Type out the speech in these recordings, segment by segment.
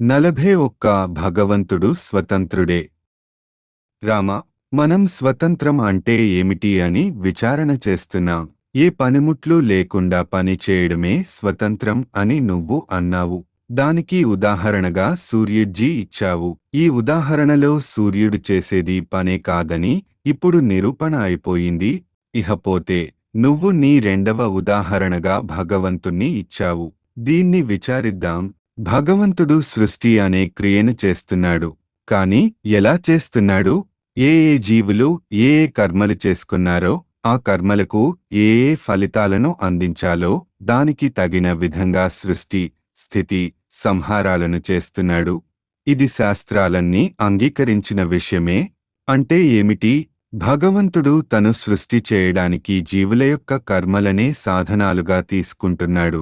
నలభై ఒక్క భగవంతుడు స్వతంత్రుడే రామ మనం స్వతంత్రం అంటే ఏమిటి అని విచారణ చేస్తున్నాం ఏ పనిముట్లు లేకుండా పని చేయడమే స్వతంత్రం అని నువ్వు అన్నావు దానికి ఉదాహరణగా సూర్యుడ్జీ ఇచ్చావు ఈ ఉదాహరణలో సూర్యుడు చేసేది పనే కాదని ఇప్పుడు నిరూపణ అయిపోయింది ఇహపోతే నువ్వు నీ రెండవ ఉదాహరణగా భగవంతుణ్ణి ఇచ్చావు దీన్ని విచారిద్దాం భగవంతుడు సృష్టి అనే క్రియను చేస్తున్నాడు కాని ఎలా చేస్తున్నాడు ఏ ఏ జీవులు ఏ ఏ కర్మలు చేసుకున్నారో ఆ కర్మలకు ఏ ఏ ఫలితాలను అందించాలో దానికి తగిన విధంగా సృష్టి స్థితి సంహారాలను చేస్తున్నాడు ఇది శాస్త్రాలన్నీ అంగీకరించిన విషయమే అంటే ఏమిటి భగవంతుడు తను సృష్టి చేయడానికి జీవుల యొక్క కర్మలనే సాధనాలుగా తీసుకుంటున్నాడు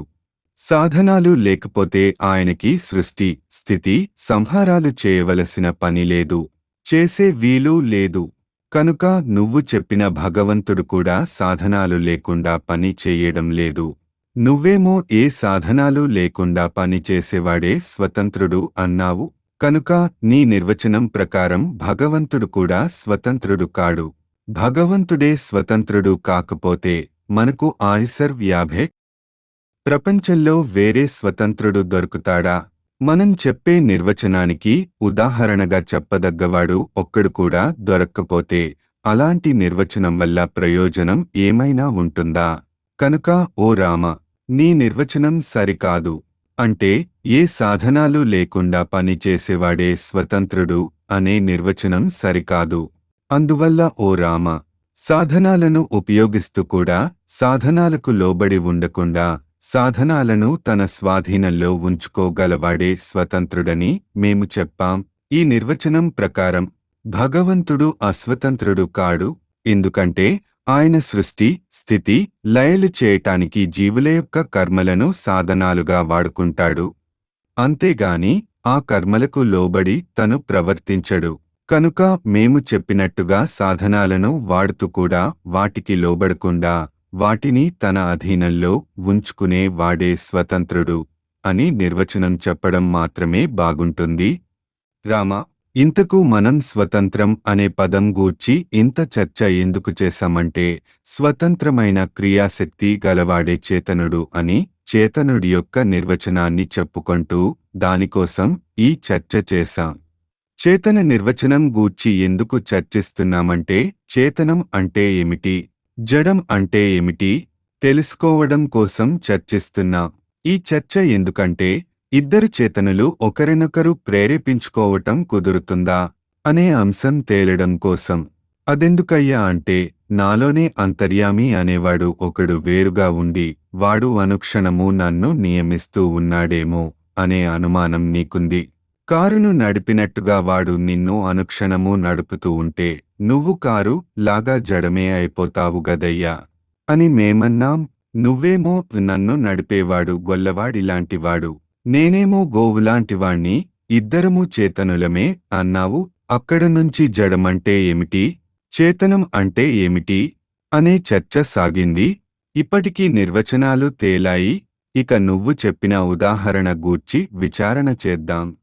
సాధనాలు లేకపోతే ఆయనకి సృష్టి స్థితి సంహారాలు చేయవలసిన పని లేదు చేసే వీలు లేదు కనుక నువ్వు చెప్పిన భగవంతుడు కూడా సాధనాలు లేకుండా పని చేయడం లేదు నువ్వేమో ఏ సాధనాలు లేకుండా పని చేసేవాడే స్వతంత్రుడు అన్నావు కనుక నీ నిర్వచనం ప్రకారం భగవంతుడు కూడా స్వతంత్రుడు కాడు భగవంతుడే స్వతంత్రుడు కాకపోతే మనకు ఆయిసర్ వ్యాభే ప్రపంచంలో వేరే స్వతంత్రుడు దొరుకుతాడా మనం చెప్పే నిర్వచనానికి ఉదాహరణగా చెప్పదగ్గవాడు ఒక్కడు కూడా దొరక్కపోతే అలాంటి నిర్వచనం వల్ల ప్రయోజనం ఏమైనా ఉంటుందా కనుక ఓ రామ నీ నిర్వచనం సరికాదు అంటే ఏ సాధనాలు లేకుండా పనిచేసేవాడే స్వతంత్రుడు అనే నిర్వచనం సరికాదు అందువల్ల ఓ రామ సాధనాలను ఉపయోగిస్తూ కూడా సాధనాలకు లోబడి ఉండకుండా సాధనాలను తన స్వాధీనంలో ఉంచుకోగలవాడే స్వతంత్రుడని మేము చెప్పాం ఈ నిర్వచనం ప్రకారం భగవంతుడు అస్వతంత్రుడు కాడు ఎందుకంటే ఆయన సృష్టి స్థితి లయలు చేయటానికి జీవుల యొక్క కర్మలను సాధనాలుగా వాడుకుంటాడు అంతేగాని ఆ కర్మలకు లోబడి తను ప్రవర్తించడు కనుక మేము చెప్పినట్టుగా సాధనాలను వాడుతూ కూడా వాటికి లోబడకుండా వాటిని తన అధీనంలో ఉంచుకునే వాడే స్వతంత్రుడు అని నిర్వచనం చెప్పడం మాత్రమే బాగుంటుంది రామ ఇంతకు మనం స్వతంత్రం అనే పదం గూర్చి ఇంత చర్చ ఎందుకు చేశామంటే స్వతంత్రమైన క్రియాశక్తి గలవాడే చేతనుడు అని చేతనుడి యొక్క నిర్వచనాన్ని చెప్పుకుంటూ దానికోసం ఈ చర్చ చేశాం చేతన నిర్వచనం గూర్చి ఎందుకు చర్చిస్తున్నామంటే చేతనం అంటే ఏమిటి జడం అంటే ఏమిటి తెలుసుకోవడం కోసం చర్చిస్తున్నాం ఈ చర్చ ఎందుకంటే ఇద్దరు చేతనులు ఒకరినొకరు ప్రేరేపించుకోవటం కుదురుతుందా అనే అంశం తేలడం కోసం అదెందుకయ్యా అంటే నాలోనే అంతర్యామి అనేవాడు ఒకడు వేరుగా ఉండి వాడు అనుక్షణము నన్ను నియమిస్తూ ఉన్నాడేమో అనే అనుమానం నీకుంది కారును నడిపినట్టుగా వాడు నిన్ను అనుక్షణము నడుపుతూ ఉంటే నువ్వు కారు లాగా జడమే అయిపోతావు గదయ్యా అని మేమన్నాం నువ్వేమో నన్ను నడిపేవాడు గొల్లవాడిలాంటివాడు నేనేమో గోవులాంటివాణ్ణి ఇద్దరము చేతనులమే అన్నావు అక్కడ నుంచి జడమంటే ఏమిటి చేతనం అంటే ఏమిటి అనే చర్చ సాగింది ఇప్పటికీ నిర్వచనాలు తేలాయి ఇక నువ్వు చెప్పిన ఉదాహరణ గూర్చి విచారణ చేద్దాం